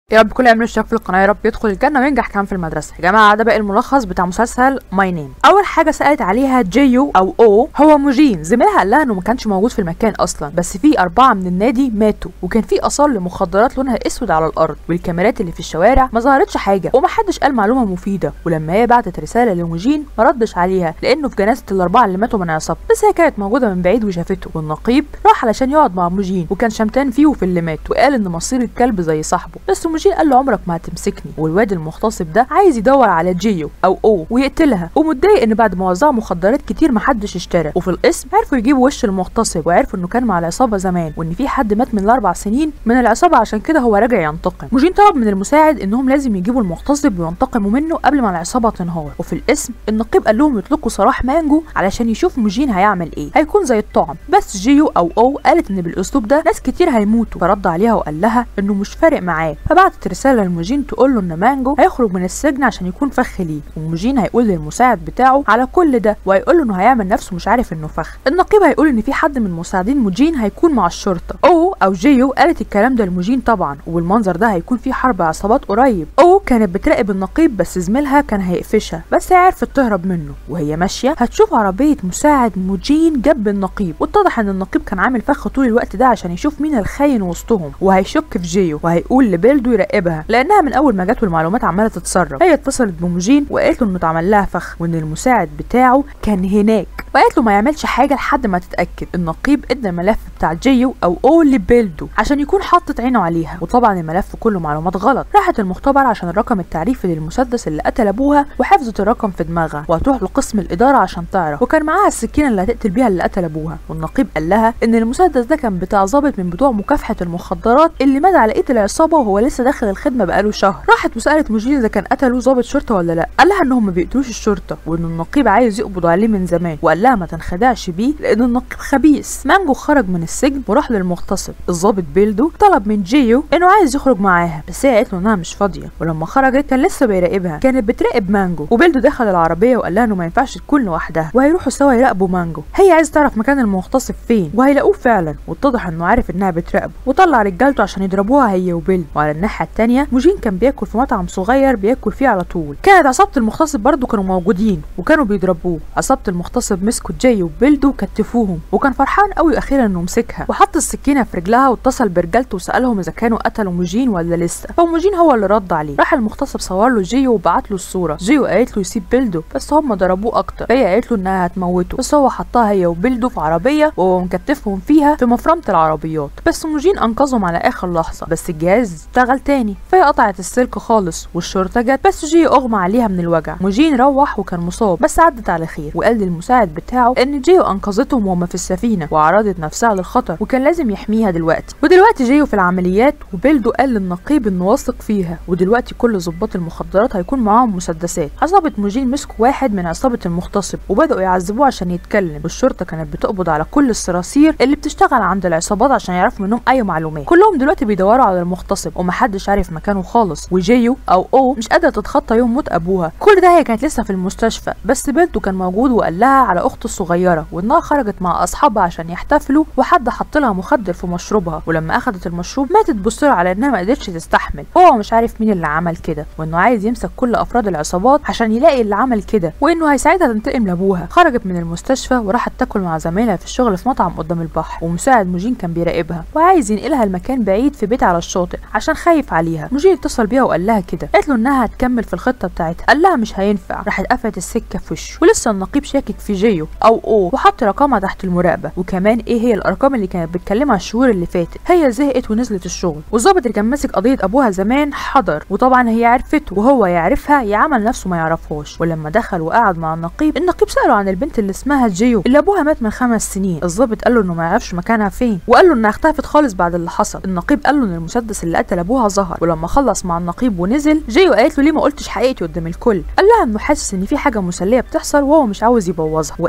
يا رب كل يعمل اشتراك في القناه يا رب يدخل الجنه وينجح كمان في المدرسه يا جماعه ده بقى الملخص بتاع مسلسل ماي نيم اول حاجه سالت عليها جيو او او هو موجين زميلها قال لها انه ما كانش موجود في المكان اصلا بس في اربعه من النادي ماتوا وكان في اثار لمخدرات لونها اسود على الارض والكاميرات اللي في الشوارع ما ظهرتش حاجه ومحدش قال معلومه مفيده ولما هي بعتت رساله لموجين ما ردش عليها لانه في جنازه الاربعه اللي ماتوا من عصابته بس هي كانت موجوده من بعيد وشافته والنقيب راح علشان يقعد مع موجين وكان شمتان فيه وفي اللي مات وقال ان مصير الكلب زي صاحبه بس موجين قال له عمرك ما هتمسكني والواد المغتصب ده عايز يدور على جيو او او ويقتلها ومتضايق ان بعد ما وزعوا مخدرات كتير محدش اشترى وفي القسم عرفوا يجيبوا وش المغتصب وعرفوا انه كان مع العصابه زمان وان في حد مات من الاربع سنين من العصابه عشان كده هو راجع ينتقم موجين طلب من المساعد انهم لازم يجيبوا المغتصب وينتقموا منه قبل ما العصابه تنهار وفي القسم النقيب قال لهم يطلقوا سراح مانجو علشان يشوف موجين هيعمل ايه هيكون زي الطعم بس جيو او او قالت ان بالاسلوب ده ناس كتير هيموتوا فرد عليها وقال لها انه مش فارق معاه فبعتت رساله لموجين تقول له ان مانجو هيخرج من السجن عشان يكون فخ ليه وموجين هيقول للمساعد بتاعه على كل ده وهيقول له انه هيعمل نفسه مش عارف انه فخ النقيب هيقول ان في حد من مساعدين موجين هيكون مع الشرطه او او جيو قالت الكلام ده لموجين طبعا وبالمنظر ده هيكون في حرب عصابات قريب او كانت بتراقب النقيب بس زميلها كان هيقفشها بس هي عرفت تهرب منه وهي ماشيه هتشوف عربيه مساعد موجين جنب النقيب واتضح ان النقيب كان عامل فخ طول الوقت ده عشان يشوف مين الخاين وسطهم وهيشك في جيو وهيقول لبيلدو يراقبها لانها من اول ما جت والمعلومات عماله تتسرب هي اتصلت بموجين وقالت له انه اتعمل لها فخ وان المساعد بتاعه كان هناك وقالت له ما يعملش حاجه لحد ما تتاكد النقيب ادى الملف بتاع جيو او او لبيلدو عشان يكون حاطط عينه عليها وطبعا الملف كله معلومات غلط راحت المختبر عشان الرقم التعريفي للمسدس اللي قتل ابوها وحفظت الرقم في دماغها وهتروح لقسم الاداره عشان تعرف وكان معاها السكينه اللي هتقتل بيها اللي قتل ابوها والنقيب قال لها ان المسدس ده كان بتاع ظابط من بتوع مكافحه المخدرات اللي مات على ايد العصابه وهو لسه داخل الخدمه بقاله شهر راحت وسالت موجين اذا كان قتلوا ظابط شرطه ولا لا قال لها انهم ما بيقتلوش الشرطه وان النقيب عايز يقبض عليه من زمان وقال لها ما تنخدعش بيه لان النقيب خبيث مانجو خرج من السجن وراح للمغتصب الظابط بيلدو طلب من جيو انه عايز يخرج معاها بس هي قالت له انها مش فاضيه ولما خرجت كان لسه بيراقبها كانت بتراقب مانجو وبيلدو دخل العربيه وقال لها انه ما ينفعش تكون لوحدها وهيروحوا سوا يراقبوا مانجو هي عايزه تعرف مكان المغتصب فين وهيلاقوه فعلا واتضح انه عارف انها بتراقبه وطلع رجالته عشان يضربوها هي وبيلدو وعلى الناحيه التانيه موجين كان بياكل في مطعم صغير بياكل فيه على طول كانت عصابه المغتصب برضه كانوا موجودين وكانوا بيضربوه عصابه المغتصب مسكوا جاي وبيلدو وكتفوهم وكان فرحان قوي اخيرا انه مسكها وحط السكينه في رجلها واتصل برجالته وسالهم اذا كانوا قتلوا موجين ولا لسه فموجين هو اللي رد عليه راح المغتصب صور له جيو وبعت له الصوره جيو قالت له يسيب بيلدو بس هم ضربوه اكتر فهي قالت له انها هتموته بس هو حطها هي وبيلدو في عربيه وهو مكتفهم فيها في مفرمه العربيات بس موجين انقذهم على اخر لحظه بس الجهاز اشتغل تاني فهي قطعت السلك خالص والشرطه جت بس جيو اغمى عليها من الوجع موجين روح وكان مصاب بس عدت على خير وقال للمساعد بتاعه ان جيو انقذتهم وهم في السفينه وعرضت نفسها للخطر وكان لازم يحميها دلوقتي ودلوقتي جيو في العمليات وبيلدو قال للنقيب انه واثق فيها ودلوقتي كل ضباط المخدرات هيكون معاهم مسدسات عصابه موجين مسكوا واحد من عصابه المغتصب وبداوا يعذبوه عشان يتكلم والشرطه كانت بتقبض على كل الصراصير اللي بتشتغل عند العصابات عشان يعرفوا منهم اي معلومات كلهم دلوقتي بيدوروا على المغتصب ومحدش عارف مكانه خالص وجيو او او مش قادره تتخطى يوم موت ابوها كل ده هي كانت لسه في المستشفى بس بيلدو كان موجود وقال لها على اخته الصغيره وانها خرجت مع اصحابها عشان يحتفلوا وحد حط لها مخدر في مشروبها ولما اخذت المشروب ماتت بسرعه على انها ما قدرتش تستحمل هو مش عارف مين اللي عمل كده وانه عايز يمسك كل افراد العصابات عشان يلاقي اللي عمل كده وانه هيساعدها تنتقم لابوها خرجت من المستشفى وراحت تاكل مع زمايلها في الشغل في مطعم قدام البحر ومساعد موجين كان بيراقبها وعايز ينقلها لمكان بعيد في بيت على الشاطئ عشان خايف عليها موجين اتصل بيها وقال لها كده قالت له انها هتكمل في الخطه بتاعتها قال لها مش هينفع راحت قفلت السكه في وشه ولسه النقيب شاكك في جيو او او وحط رقمها تحت المراقبه وكمان ايه هي الارقام اللي كانت بتكلمها الشهور اللي فاتت هي زهقت ونزلت الشغل والظابط اللي كان ماسك قضيه ابوها زمان حضر وطبعا هي عرفته وهو يعرفها يعمل نفسه ما يعرفهاش ولما دخل وقعد مع النقيب النقيب ساله عن البنت اللي اسمها جيو اللي ابوها مات من خمس سنين الظابط قال له انه ما يعرفش مكانها فين وقال له انها اختفت خالص بعد اللي حصل النقيب قال له ان المسدس اللي قتل ابوها ظهر ولما خلص مع النقيب ونزل جيو قالت له ليه ما قلتش حقيقتي قدام الكل قال لها انه حاسس ان في حاجه مسليه بتحصل وهو مش عاوز يبوظها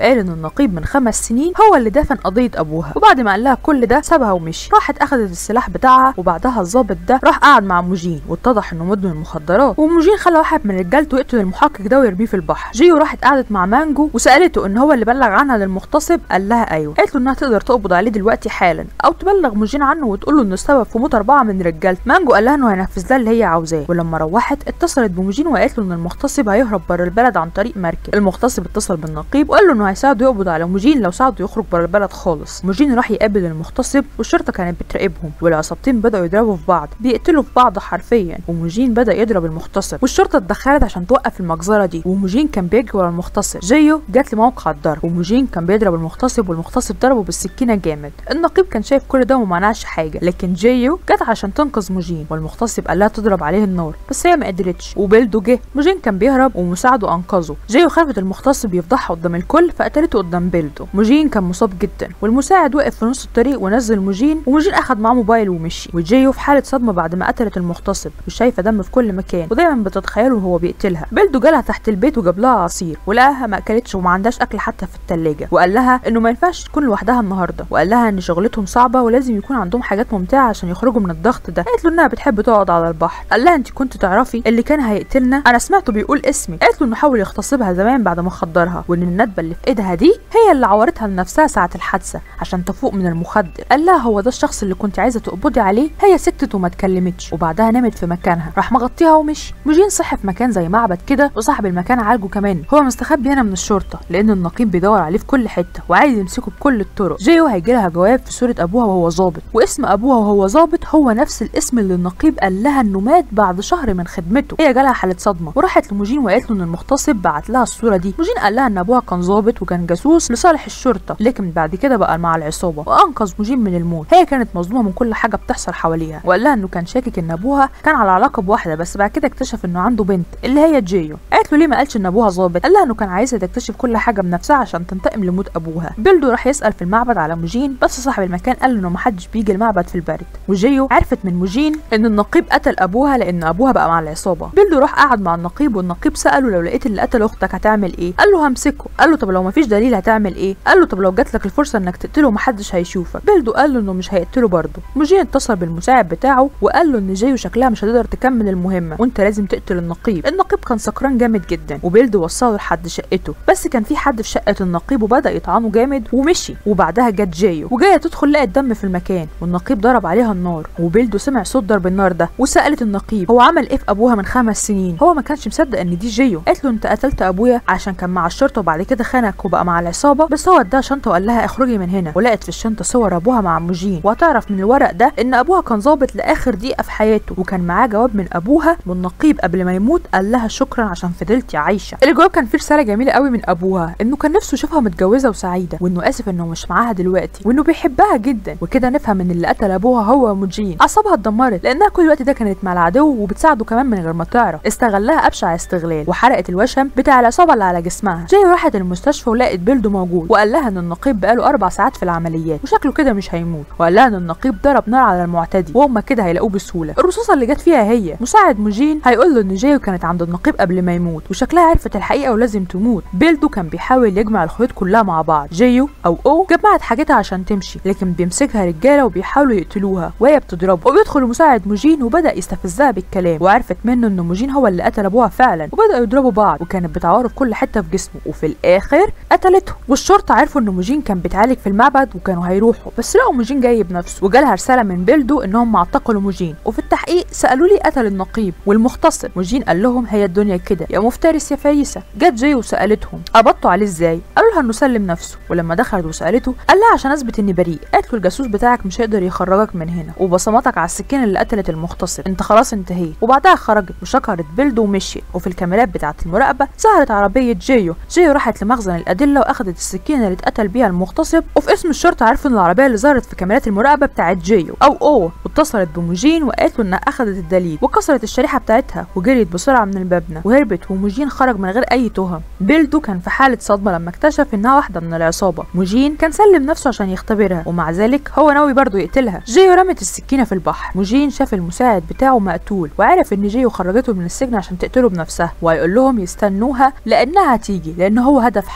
وقال ان النقيب من خمس سنين هو اللي دفن قضيه ابوها وبعد ما قال لها كل ده سابها ومشي راحت اخذت السلاح بتاعها وبعدها الظابط ده راح قعد مع موجين واتضح انه مدمن مخدرات وموجين خلى واحد من رجالته يقتل المحقق ده ويرميه في البحر جيو راحت قعدت مع مانجو وسالته ان هو اللي بلغ عنها للمغتصب قال لها ايوه قالت له انها تقدر تقبض عليه دلوقتي حالا او تبلغ موجين عنه وتقول له انه السبب في موت اربعه من رجالته مانجو قال لها انه هينفذ لها اللي هي عاوزاه ولما روحت اتصلت بموجين وقالت له ان المغتصب هيهرب بره البلد عن طريق مركب المغتصب اتصل بالنقيب وقال له انه هيساعده يقبض على موجين لو ساعده يخرج بره البلد خالص موجين راح يقابل المغتصب والشرطه كانت بتراقبهم والعصابتين بداوا يضربوا في بعض بيقتلوا في بعض حرفيا وموجين بدا يضرب المغتصب والشرطه اتدخلت عشان توقف المجزره دي وموجين كان بيجري ورا المغتصب جيو جات لموقع الضرب وموجين كان بيضرب المغتصب والمغتصب ضربه بالسكينه جامد النقيب كان شايف كل ده وما منعش حاجه لكن جيو جت عشان تنقذ موجين والمغتصب قال لها تضرب عليه النار بس هي ما قدرتش وبيلدو جه موجين كان بيهرب ومساعده انقذه جيو خافت المغتصب يفضحها قدام الكل فقتلته قدام بيلدو موجين كان مصاب جدا والمساعد وقف في نص الطريق ونزل موجين وموجين اخد معاه موبايل ومشي وجيو في حاله صدمه بعد ما قتلت المغتصب وشايفه دم في كل مكان ودايما بتتخيله وهو بيقتلها بيلدو جالها تحت البيت وجاب لها عصير ولقاها ما اكلتش وما عندهاش اكل حتى في التلاجة وقال لها انه ما ينفعش تكون لوحدها النهارده وقال لها ان شغلتهم صعبه ولازم يكون عندهم حاجات ممتعه عشان يخرجوا من الضغط ده قالت له انها بتحب تقعد على البحر قال لها انت كنت تعرفي اللي كان هيقتلنا انا سمعته بيقول اسمي قالت له انه حاول يغتصبها زمان بعد ما خدرها وان الندبه اللي في ايدها دي هي اللي عورتها لنفسها ساعه الحادثه عشان تفوق من المخدر قال لها هو ده الشخص اللي كنت عايزه تقبضي عليه هي سكتت وما اتكلمتش وبعدها نامت في مكانها راح مغطيها ومشي موجين صحي في مكان زي معبد كده وصاحب المكان عالجه كمان هو مستخبي هنا من الشرطه لان النقيب بيدور عليه في كل حته وعايز يمسكه بكل الطرق جيو هيجي لها جواب في صوره ابوها وهو ظابط واسم ابوها وهو ظابط هو نفس الاسم اللي النقيب قال لها انه مات بعد شهر من خدمته هي جالها حاله صدمه وراحت لموجين وقالت له ان المغتصب بعت لها الصوره دي موجين قال لها ان ابوها كان ظابط وكان جاسوس لصالح الشرطه لكن بعد كده بقى مع العصابه وانقذ موجين من الموت هي كانت مصدومه من كل حاجه بتحصل حواليها وقال لها انه كان شاكك ان ابوها كان على علاقه بواحده بس بعد كده اكتشف انه عنده بنت اللي هي جيو قالت له ليه ما قالش ان ابوها ظابط قال لها انه كان عايزها تكتشف كل حاجه بنفسها عشان تنتقم لموت ابوها بيلدو راح يسال في المعبد على موجين بس صاحب المكان قال له انه محدش بيجي المعبد في البرد وجيو عرفت من موجين ان النقيب قتل ابوها لان ابوها بقى مع العصابه بيلدو راح قعد مع النقيب والنقيب ساله لو لقيت اللي قتل اختك هتعمل ايه قال له همسكه قال له طب لو مفيش دليل هتعمل ايه قال له طب لو جات لك الفرصه انك تقتله محدش هيشوفك بيلدو قال له انه مش هيقتله برضه موجين اتصل بالمساعد بتاعه وقال له ان جيو شكلها مش هتقدر تكمل المهمه وانت لازم تقتل النقيب النقيب كان سكران جامد جدا وبيلدو وصله لحد شقته بس كان في حد في شقه النقيب وبدا يطعنه جامد ومشي وبعدها جت جيو وجايه تدخل لقت دم في المكان والنقيب ضرب عليها النار وبيلدو سمع صوت ضرب النار ده وسالت النقيب هو عمل ايه في ابوها من خمس سنين هو ما كانش مصدق ان دي جيو قالت له انت قتلت ابويا عشان كان مع الشرطه وبعد كده خانك وبقى مع العصابه بس هو اداها شنطه وقال لها اخرجي من هنا ولقت في الشنطه صور ابوها مع موجين وهتعرف من الورق ده ان ابوها كان ظابط لاخر دقيقه في حياته وكان معاه جواب من ابوها والنقيب قبل ما يموت قال لها شكرا عشان فضلتي عايشه الجواب كان فيه رساله جميله قوي من ابوها انه كان نفسه يشوفها متجوزه وسعيده وانه اسف انه مش معاها دلوقتي وانه بيحبها جدا وكده نفهم ان اللي قتل ابوها هو موجين اعصابها اتدمرت لانها كل الوقت ده كانت مع العدو وبتساعده كمان من غير ما تعرف استغلها ابشع استغلال وحرقت الوشم بتاع العصابه اللي على جسمها جاي راحت المستشفى ولقت بيلدو موجود وقال لها ان النقيب بقاله اربع ساعات في العمليات وشكله كده مش هيموت وقال لها ان النقيب ضرب نار على المعتدي وهم كده هيلاقوه بسهوله الرصاصه اللي جت فيها هي مساعد موجين هيقول له ان جايو كانت عند النقيب قبل ما يموت وشكلها عرفت الحقيقه ولازم تموت بيلدو كان بيحاول يجمع الخيوط كلها مع بعض جيو او او جمعت حاجتها عشان تمشي لكن بيمسكها رجاله وبيحاولوا يقتلوها وهي بتضربه وبيدخل مساعد موجين وبدا يستفزها بالكلام وعرفت منه ان موجين هو اللي قتل ابوها فعلا وبداوا يضربوا بعض وكانت بتعوره في كل حته في جسمه وفي الاخر قتلته والشرطه عرفوا ان موجين كان بيتعالج في المعبد وكانوا هيروحوا بس لقوا موجين جاي بنفسه وجالها رساله من بيلدو انهم اعتقلوا موجين وفي التحقيق سالوا لي قتل النقيب والمغتصب موجين قال لهم هي الدنيا كده يا مفترس يا فايسه جت جاي وسالتهم قبضتوا عليه ازاي قالوا لها انه سلم نفسه ولما دخلت وسالته قال لها عشان اثبت اني بريء قالت له الجاسوس بتاعك مش هيقدر يخرجك من هنا وبصماتك على السكينه اللي قتلت المغتصب انت خلاص انتهيت وبعدها خرجت وشكرت بيلدو ومشيت وفي الكاميرات بتاعه المراقبه ظهرت عربيه جيو جيو راحت لمخزن الادله واخدت السكينه اللي اتقتل بيها المغتصب وفي اسم الشرطه عرفوا ان العربيه اللي ظهرت في كاميرات المراقبه بتاعه جيو او او واتصلت بموجين وقالت له انها اخدت الدليل وكسرت الشريحه بتاعتها وجريت بسرعه من المبنى وهربت وموجين خرج من غير اي تهم بيلدو كان في حاله صدمه لما اكتشف انها واحده من العصابه موجين كان سلم نفسه عشان يختبرها ومع ذلك هو ناوي برضه يقتلها جيو رمت السكينه في البحر موجين شاف المساعد بتاعه مقتول وعرف ان جيو خرجته من السجن عشان تقتله بنفسها وهيقول لهم يستنوها لانها هتيجي لان هو هدف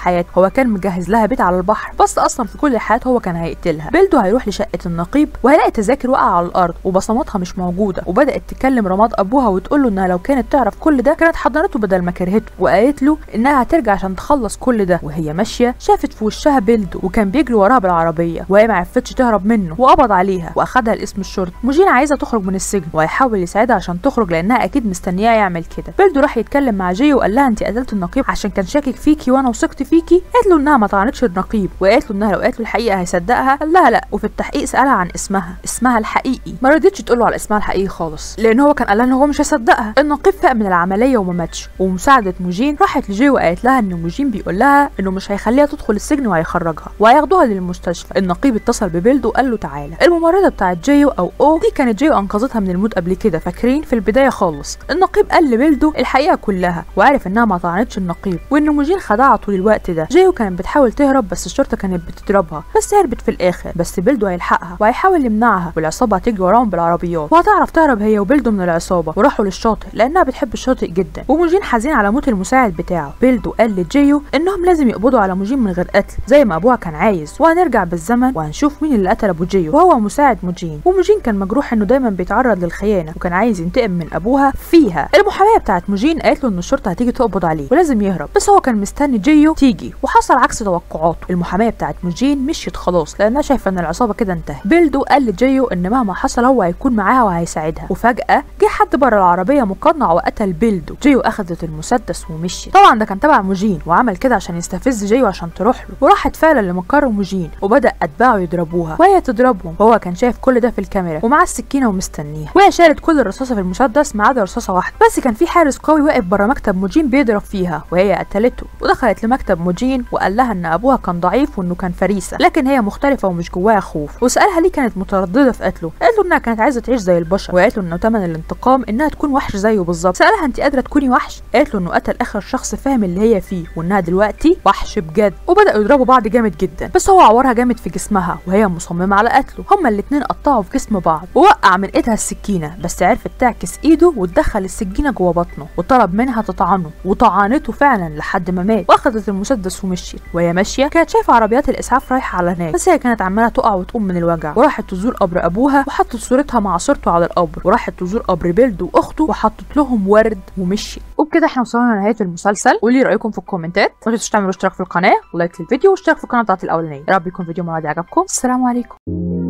حياته هو كان مجهز لها بيت على البحر بس اصلا في كل الحالات هو كان هيقتلها بيلدو هيروح لشقه النقيب وهيلاقي تذاكر واقعه على الارض وبصماتها مش موجوده وبدات تكلم رماد ابوها وتقول له انها لو كانت تعرف كل ده كانت حضنته بدل ما كرهته وقالت له انها هترجع عشان تخلص كل ده وهي ماشيه شافت في وشها بيلدو وكان بيجري وراها بالعربيه وهي ما عرفتش تهرب منه وقبض عليها واخدها لاسم الشرطه موجين عايزه تخرج من السجن وهيحاول يساعدها عشان تخرج لانها اكيد مستنياه يعمل كده بيلدو راح يتكلم مع جي وقال لها انت قتلت النقيب عشان كان شاكك فيكي وانا وثقت فيكي قالت له انها ما طعنتش النقيب وقالت له انها لو قالت له الحقيقه هيصدقها قال لها لا وفي التحقيق سالها عن اسمها اسمها الحقيقي ما رضيتش تقول له على اسمها الحقيقي خالص لان هو كان قال لها ان هو مش هيصدقها النقيب فاق من العمليه وما ماتش ومساعده موجين راحت لجي وقالت لها ان موجين بيقول لها انه مش هيخليها تدخل السجن وهيخرجها وهياخدوها للمستشفى النقيب اتصل ببيلدو وقال له تعالى الممرضه بتاعت جيو او او دي كانت جيو انقذتها من الموت قبل كده فاكرين في البدايه خالص النقيب قال لبيلدو الحقيقه كلها وعرف انها ما طعنتش النقيب وان موجين خدعها طول الوقت ده جيو كانت بتحاول تهرب بس الشرطه كانت بتضربها بس هربت في الاخر بس بيلدو هيلحقها وهيحاول يمنعها والعصابه هتجري وراهم بالعربيات وهتعرف تهرب هي وبيلدو من العصابه وراحوا للشاطئ لانها بتحب الشاطئ جدا وموجين حزين على موت المساعد بتاعه بيلدو قال لجيو انهم لازم يقبضوا على موجين من غير قتل زي ما ابوها كان عايز وهنرجع بالزمن وهنشوف مين اللي قتل ابو جيو وهو مساعد موجين وموجين كان مجروح انه دايما بيتعرض للخيانه وكان عايز ينتقم من ابوها فيها المحاميه بتاعت موجين قالت له ان الشرطه هتيجي تقبض عليه ولازم يهرب بس هو كان مستني جيو تيجي وحصل عكس توقعاته المحاميه بتاعت موجين مشيت خلاص لانها شايفه ان العصابه كده انتهت بيلدو قال لجيو ان مهما حصل هو هيكون معاها وهيساعدها وفجاه جه حد بره العربيه مقنع وقتل بيلدو جيو اخذت المسدس ومشيت طبعا ده كان تبع موجين وعمل كده عشان يستفز جيو عشان تروح له وراحت فعلا لمقر موجين وبدا اتباعه يضربوها وهي تضربهم وهو كان شايف كل ده في الكاميرا ومعاه السكينه ومستنيها وهي شالت كل الرصاصه في المسدس ما عدا رصاصه واحده بس كان في حارس قوي واقف بره مكتب موجين بيضرب فيها وهي قتلته ودخلت لمكتب موجين وقال لها ان ابوها كان ضعيف وانه كان فريسه لكن هي مختلفه ومش جواها خوف وسالها ليه كانت متردده في قتله قالت له انها كانت عايزه تعيش زي البشر وقالت له انه ثمن الانتقام انها تكون وحش زيه بالظبط سالها انت قادره تكوني وحش قالت له انه قتل اخر شخص فاهم اللي هي فيه وانها دلوقتي وحش بجد وبداوا يضربوا بعض جامد جدا بس هو عورها جامد في جسمها وهي مصممه على قتله هما الاتنين قطعوا في جسم بعض ووقع من ايدها السكينه بس عرفت تعكس ايده وتدخل السكينه جوه بطنه وطلب منها تطعنه وطعنته فعلا لحد ما مات واخدت المسدس ومشيت وهي ماشيه كانت شايفه عربيات الاسعاف رايحه على هناك بس هي كانت عماله تقع وتقوم من الوجع وراحت تزور قبر ابوها وحطت صورتها مع صورته على القبر وراحت تزور قبر بيلد واخته وحطت لهم ورد ومشيت وبكده احنا وصلنا لنهايه المسلسل قولي رايكم في الكومنتات ما تنسوش تعملوا اشتراك في القناه ولايك للفيديو واشتراك في القناه بتاعتي الاولانيه يا رب يكون فيديو المره دي عجبكم السلام عليكم